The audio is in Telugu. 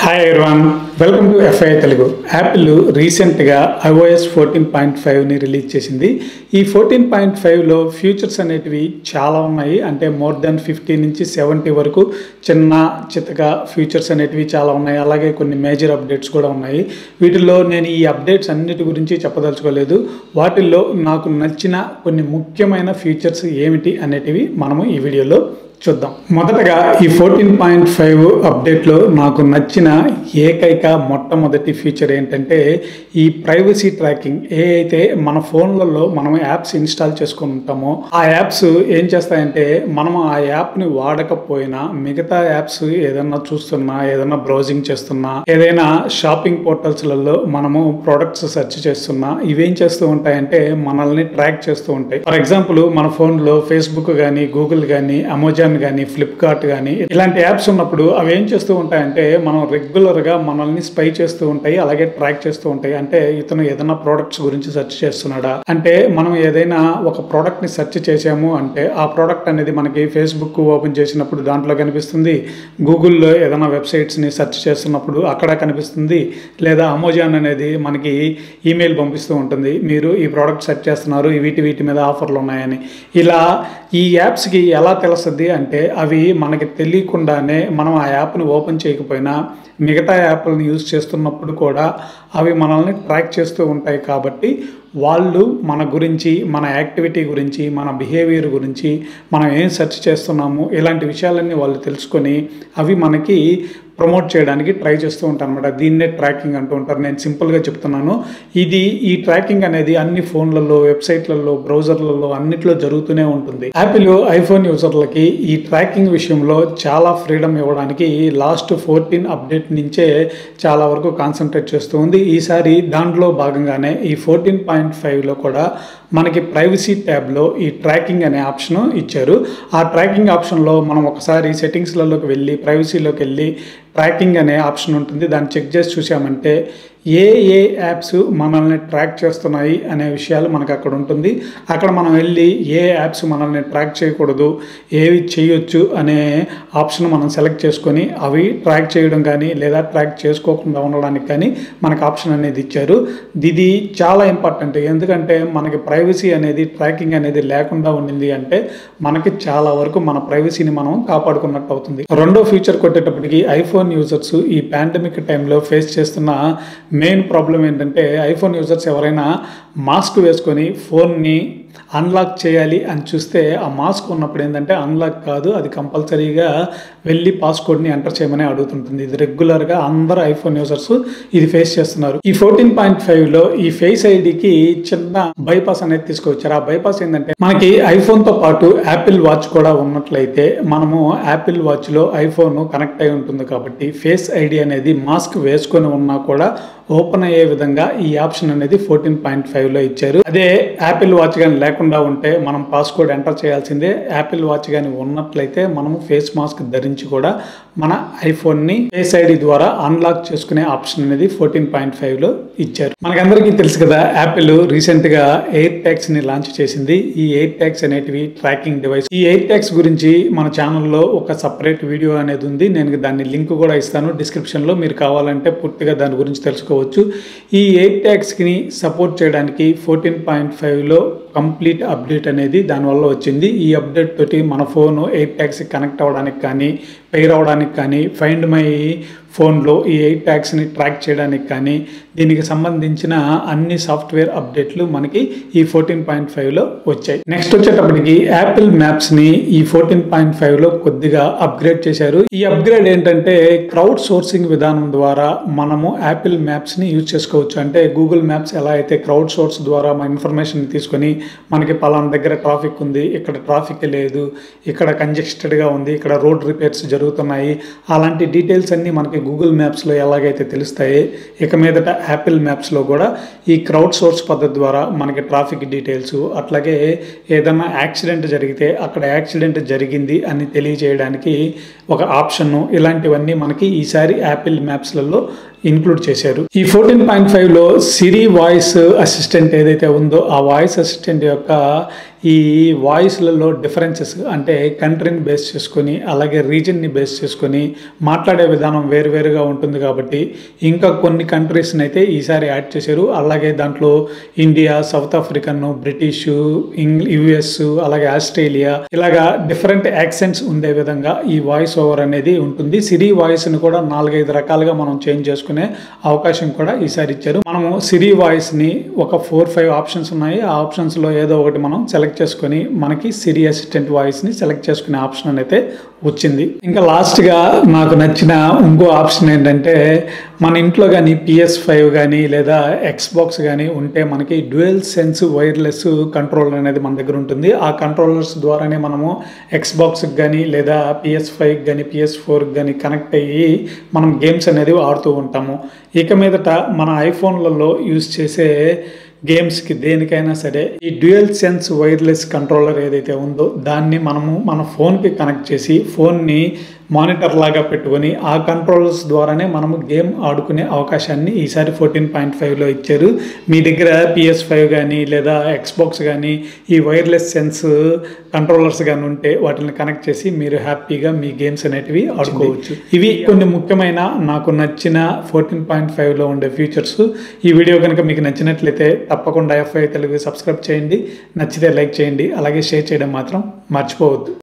hi everyone welcome to FI Telugu Apple రీసెంట్గా ఐఓఎస్ ఫోర్టీన్ పాయింట్ ఫైవ్ని రిలీజ్ చేసింది ఈ ఫోర్టీన్ పాయింట్ ఫైవ్లో ఫ్యూచర్స్ అనేటివి చాలా ఉన్నాయి అంటే మోర్ దెన్ ఫిఫ్టీ నుంచి సెవెంటీ వరకు చిన్న చిత్తగా ఫ్యూచర్స్ అనేటివి చాలా ఉన్నాయి అలాగే కొన్ని మేజర్ అప్డేట్స్ కూడా ఉన్నాయి వీటిల్లో నేను ఈ అప్డేట్స్ అన్నిటి గురించి చెప్పదలుచుకోలేదు వాటిల్లో నాకు నచ్చిన కొన్ని ముఖ్యమైన ఫీచర్స్ ఏమిటి అనేటివి మనము ఈ వీడియోలో చూద్దాం మొదటగా ఈ ఫోర్టీన్ పాయింట్ ఫైవ్ అప్డేట్లో నాకు నచ్చిన ఏకైక మొట్టమొదటి ఫీచర్ ఏంటంటే ఈ ప్రైవసీ ట్రాకింగ్ ఏ అయితే మన ఫోన్లలో మనం యాప్స్ ఇన్స్టాల్ చేసుకుని ఉంటామో ఆ యాప్స్ ఏం చేస్తాయంటే మనం ఆ యాప్ని వాడకపోయినా మిగతా యాప్స్ ఏదన్నా చూస్తున్నా ఏదన్నా బ్రౌజింగ్ చేస్తున్నా ఏదైనా షాపింగ్ పోర్టల్స్లలో మనము ప్రోడక్ట్స్ సెర్చ్ చేస్తున్నా ఇవేం చేస్తూ ఉంటాయంటే మనల్ని ట్రాక్ చేస్తూ ఉంటాయి ఫర్ ఎగ్జాంపుల్ మన ఫోన్లో ఫేస్బుక్ కానీ గూగుల్ కానీ అమెజాన్ కానీ ఫ్లిప్కార్ట్ కానీ ఇలాంటి యాప్స్ ఉన్నప్పుడు అవి ఏం చేస్తూ ఉంటాయంటే మనం రెగ్యులర్గా మనల్ని స్పై చేస్తూ ఉంటాయి అలాగే ట్రాక్ చేస్తూ ఉంటాయి అంటే ఇతను ఏదైనా ప్రోడక్ట్స్ గురించి సెర్చ్ చేస్తున్నాడా అంటే మనం ఏదైనా ఒక ప్రోడక్ట్ ని సెర్చ్ చేసాము అంటే ఆ ప్రోడక్ట్ అనేది మనకి ఫేస్బుక్ ఓపెన్ చేసినప్పుడు దాంట్లో కనిపిస్తుంది గూగుల్లో ఏదైనా వెబ్సైట్స్ ని సెర్చ్ చేస్తున్నప్పుడు అక్కడ కనిపిస్తుంది లేదా అమెజాన్ అనేది మనకి ఈమెయిల్ పంపిస్తూ ఉంటుంది మీరు ఈ ప్రోడక్ట్ సెర్చ్ చేస్తున్నారు ఈ వీటి వీటి మీద ఆఫర్లు ఉన్నాయని ఇలా ఈ యాప్స్కి ఎలా తెలుస్తుంది అంటే అవి మనకి తెలియకుండానే మనం ఆ యాప్ని ఓపెన్ చేయకపోయినా మిగతా యాప్లను యూజ్ చేస్తున్నప్పుడు కూడా అవి మనల్ని ట్రాక్ చేస్తూ ఉంటాయి కాబట్టి వాళ్ళు మన గురించి మన యాక్టివిటీ గురించి మన బిహేవియర్ గురించి మనం ఏం సెర్చ్ చేస్తున్నాము ఇలాంటి విషయాలన్నీ వాళ్ళు తెలుసుకొని అవి మనకి ప్రమోట్ చేయడానికి ట్రై చేస్తూ ఉంటాను అనమాట దీన్నే ట్రాకింగ్ అంటూ ఉంటారు నేను సింపుల్గా చెప్తున్నాను ఇది ఈ ట్రాకింగ్ అనేది అన్ని ఫోన్లలో వెబ్సైట్లలో బ్రౌజర్లలో అన్నిట్లో జరుగుతూనే ఉంటుంది యాపిల్ ఐఫోన్ యూజర్లకి ఈ ట్రాకింగ్ విషయంలో చాలా ఫ్రీడమ్ ఇవ్వడానికి లాస్ట్ ఫోర్టీన్ అప్డేట్ నుంచే చాలా వరకు కాన్సన్ట్రేట్ చేస్తూ ఉంది ఈసారి దాంట్లో భాగంగానే ఈ ఫోర్టీన్ పాయింట్ ఫైవ్లో కూడా మనకి ప్రైవసీ ట్యాబ్లో ఈ ట్రాకింగ్ అనే ఆప్షన్ ఇచ్చారు ఆ ట్రాకింగ్ ఆప్షన్లో మనం ఒకసారి సెట్టింగ్స్లలోకి వెళ్ళి ప్రైవసీలోకి వెళ్ళి ట్రాకింగ్ అనే ఆప్షన్ ఉంటుంది దాన్ని చెక్ చేసి చూసామంటే ఏ ఏ యాప్స్ మనల్ని ట్రాక్ చేస్తున్నాయి అనే విషయాలు మనకు అక్కడ ఉంటుంది అక్కడ మనం వెళ్ళి ఏ యాప్స్ మనల్ని ట్రాక్ చేయకూడదు ఏవి చేయొచ్చు అనే ఆప్షన్ మనం సెలెక్ట్ చేసుకొని అవి ట్రాక్ చేయడం కానీ లేదా ట్రాక్ చేసుకోకుండా ఉండడానికి కానీ మనకు ఆప్షన్ అనేది ఇచ్చారు ఇది చాలా ఇంపార్టెంట్ ఎందుకంటే మనకి ప్రైవసీ అనేది ట్రాకింగ్ అనేది లేకుండా ఉండింది అంటే మనకి చాలా వరకు మన ప్రైవసీని మనం కాపాడుకున్నట్టు అవుతుంది రెండో ఫీచర్ కొట్టేటప్పటికి ఐఫోన్ యూజర్స్ ఈ పాండమిక్ టైంలో ఫేస్ చేస్తున్న మెయిన్ ప్రాబ్లం ఏంటంటే ఐఫోన్ యూజర్స్ ఎవరైనా మాస్క్ వేసుకొని ఫోన్ని అన్లాక్ చేయాలి అని చూస్తే ఆ మాస్క్ ఉన్నప్పుడు ఏంటంటే అన్లాక్ కాదు అది కంపల్సరీగా వెళ్ళి పాస్కోడ్ని ఎంటర్ చేయమని అడుగుతుంటుంది ఇది రెగ్యులర్గా అందరు ఐఫోన్ యూజర్స్ ఇది ఫేస్ చేస్తున్నారు ఈ ఫోర్టీన్ పాయింట్ ఫైవ్లో ఈ ఫేస్ ఐడికి చిన్న బైపాస్ అనేది తీసుకొచ్చారు ఆ బైపాస్ ఏంటంటే మనకి ఐఫోన్తో పాటు యాపిల్ వాచ్ కూడా ఉన్నట్లయితే మనము యాపిల్ వాచ్లో ఐఫోన్ కనెక్ట్ అయి ఉంటుంది కాబట్టి ఫేస్ ఐడి అనేది మాస్క్ వేసుకొని ఉన్నా కూడా ఓపెన్ అయ్యే విధంగా ఈ ఆప్షన్ అనేది ఫోర్టీన్ పాయింట్ ఫైవ్లో ఇచ్చారు అదే యాపిల్ వాచ్ కానీ లేకుండా ఉంటే మనం పాస్కోడ్ ఎంటర్ చేయాల్సిందే యాపిల్ వాచ్ కానీ ఉన్నట్లయితే మనము ఫేస్ మాస్క్ ధరించి కూడా మన ఐఫోన్ని ఫేస్ ఐడి ద్వారా అన్లాక్ చేసుకునే ఆప్షన్ అనేది ఫోర్టీన్ పాయింట్ ఫైవ్లో ఇచ్చారు మనకందరికీ తెలుసు కదా యాపిల్ రీసెంట్గా ఎయిర్ ట్యాక్స్ ని లాంచ్ చేసింది ఈ ఎయిర్ ట్యాక్స్ అనేటివి ట్రాకింగ్ డివైస్ ఈ ఎయిర్ ట్యాక్స్ గురించి మన ఛానల్లో ఒక సపరేట్ వీడియో అనేది ఉంది నేను దాన్ని లింక్ కూడా ఇస్తాను డిస్క్రిప్షన్లో మీరు కావాలంటే పూర్తిగా దాని గురించి తెలుసుకోవచ్చు ఈ ఎయిర్ ట్యాక్స్ని సపోర్ట్ చేయడానికి ఫోర్టీన్ పాయింట్ ఫైవ్లో కంప్లీట్ అప్డేట్ అనేది దానివల్ల వచ్చింది ఈ అప్డేట్ తోటి మన ఫోన్ ఎయిర్ ట్యాక్స్ కనెక్ట్ అవ్వడానికి కానీ పెయిర్ అవ్వడానికి కానీ ఫైండ్ మై ఫోన్లో ఈ ఎయిట్ ట్యాక్స్ని ట్రాక్ చేయడానికి కానీ దీనికి సంబంధించిన అన్ని సాఫ్ట్వేర్ అప్డేట్లు మనకి ఈ ఫోర్టీన్ పాయింట్ ఫైవ్లో వచ్చాయి నెక్స్ట్ వచ్చేటప్పటికి యాపిల్ మ్యాప్స్ని ఈ ఫోర్టీన్ పాయింట్ ఫైవ్లో కొద్దిగా అప్గ్రేడ్ చేశారు ఈ అప్గ్రేడ్ ఏంటంటే క్రౌడ్ సోర్సింగ్ విధానం ద్వారా మనము యాపిల్ మ్యాప్స్ని యూజ్ చేసుకోవచ్చు అంటే గూగుల్ మ్యాప్స్ ఎలా అయితే క్రౌడ్ సోర్స్ ద్వారా మన ఇన్ఫర్మేషన్ తీసుకొని మనకి పలానా దగ్గర ట్రాఫిక్ ఉంది ఇక్కడ ట్రాఫిక్ లేదు ఇక్కడ కంజెస్టెడ్గా ఉంది ఇక్కడ రోడ్ రిపేర్స్ జరుగుతున్నాయి అలాంటి డీటెయిల్స్ అన్నీ మనకి గూగుల్ మ్యాప్స్లో ఎలాగైతే తెలుస్తాయి ఇక మీదట యాపిల్ మ్యాప్స్లో కూడా ఈ క్రౌడ్ సోర్స్ పద్ధతి ద్వారా మనకి ట్రాఫిక్ డీటెయిల్స్ అట్లాగే ఏదైనా యాక్సిడెంట్ జరిగితే అక్కడ యాక్సిడెంట్ జరిగింది అని తెలియజేయడానికి ఒక ఆప్షన్ ఇలాంటివన్నీ మనకి ఈసారి యాపిల్ మ్యాప్స్లలో ఇంక్లూడ్ చేశారు ఈ ఫోర్టీన్ పాయింట్ ఫైవ్లో సిరి వాయిస్ అసిస్టెంట్ ఏదైతే ఉందో ఆ వాయిస్ అసిస్టెంట్ యొక్క ఈ వాయిస్లలో డిఫరెన్సెస్ అంటే కంట్రీని బేస్ చేసుకొని అలాగే రీజన్ని బేస్ చేసుకొని మాట్లాడే విధానం వేరువేరుగా ఉంటుంది కాబట్టి ఇంకా కొన్ని కంట్రీస్ని అయితే ఈసారి యాడ్ చేశారు అలాగే దాంట్లో ఇండియా సౌత్ ఆఫ్రికన్ బ్రిటిష్ ఇంగ్ యుఎస్ అలాగే ఆస్ట్రేలియా ఇలాగా డిఫరెంట్ యాక్సెంట్స్ ఉండే విధంగా ఈ వాయిస్ ఓవర్ అనేది ఉంటుంది సిరి వాయిస్ని కూడా నాలుగైదు రకాలుగా మనం చేంజ్ చేసుకునే అవకాశం కూడా ఈసారి ఇచ్చారు మనము సిరి వాయిస్ని ఒక ఫోర్ ఫైవ్ ఆప్షన్స్ ఉన్నాయి ఆ ఆప్షన్స్లో ఏదో ఒకటి మనం సెలెక్ట్ చేసుకొని మనకి సిరి అసిస్టెంట్ వాయిస్ని సెలెక్ట్ చేసుకునే ఆప్షన్ అయితే వచ్చింది ఇంకా లాస్ట్గా నాకు నచ్చిన ఇంకో ఆప్షన్ ఏంటంటే మన ఇంట్లో కానీ పిఎస్ ఫైవ్ కానీ లేదా ఎక్స్బాక్స్ కానీ ఉంటే మనకి డ్యూయల్ సెన్స్ వైర్లెస్ కంట్రోలర్ అనేది మన దగ్గర ఉంటుంది ఆ కంట్రోలర్స్ ద్వారానే మనము ఎక్స్బాక్స్కి కానీ లేదా పిఎస్ ఫైవ్కి కానీ పిఎస్ ఫోర్కి కానీ కనెక్ట్ అయ్యి మనం గేమ్స్ అనేది ఆడుతూ ఉంటాము ఇక మీదట మన ఐఫోన్లలో యూజ్ చేసే గేమ్స్కి దేనికైనా సరే ఈ డ్యూయల్ సెన్స్ వైర్లెస్ కంట్రోలర్ ఏదైతే ఉందో దాన్ని మనము మన ఫోన్కి కనెక్ట్ చేసి ఫోన్ని మానిటర్ లాగా పెట్టుకొని ఆ కంట్రోలర్స్ ద్వారానే మనము గేమ్ ఆడుకునే అవకాశాన్ని ఈసారి ఫోర్టీన్ పాయింట్ ఫైవ్లో ఇచ్చారు మీ దగ్గర పిఎస్ ఫైవ్ కానీ లేదా ఎక్స్బాక్స్ కానీ ఈ వైర్లెస్ సెన్స్ కంట్రోలర్స్ కానీ ఉంటే వాటిని కనెక్ట్ చేసి మీరు హ్యాపీగా మీ గేమ్స్ అనేటివి ఆడుకోవచ్చు ఇవి కొన్ని ముఖ్యమైన నాకు నచ్చిన ఫోర్టీన్ పాయింట్ ఫైవ్లో ఉండే ఫీచర్స్ ఈ వీడియో కనుక మీకు నచ్చినట్లయితే తప్పకుండా ఎఫ్ఐ తెలుగు సబ్స్క్రైబ్ చేయండి నచ్చితే లైక్ చేయండి అలాగే షేర్ చేయడం మాత్రం మర్చిపోవద్దు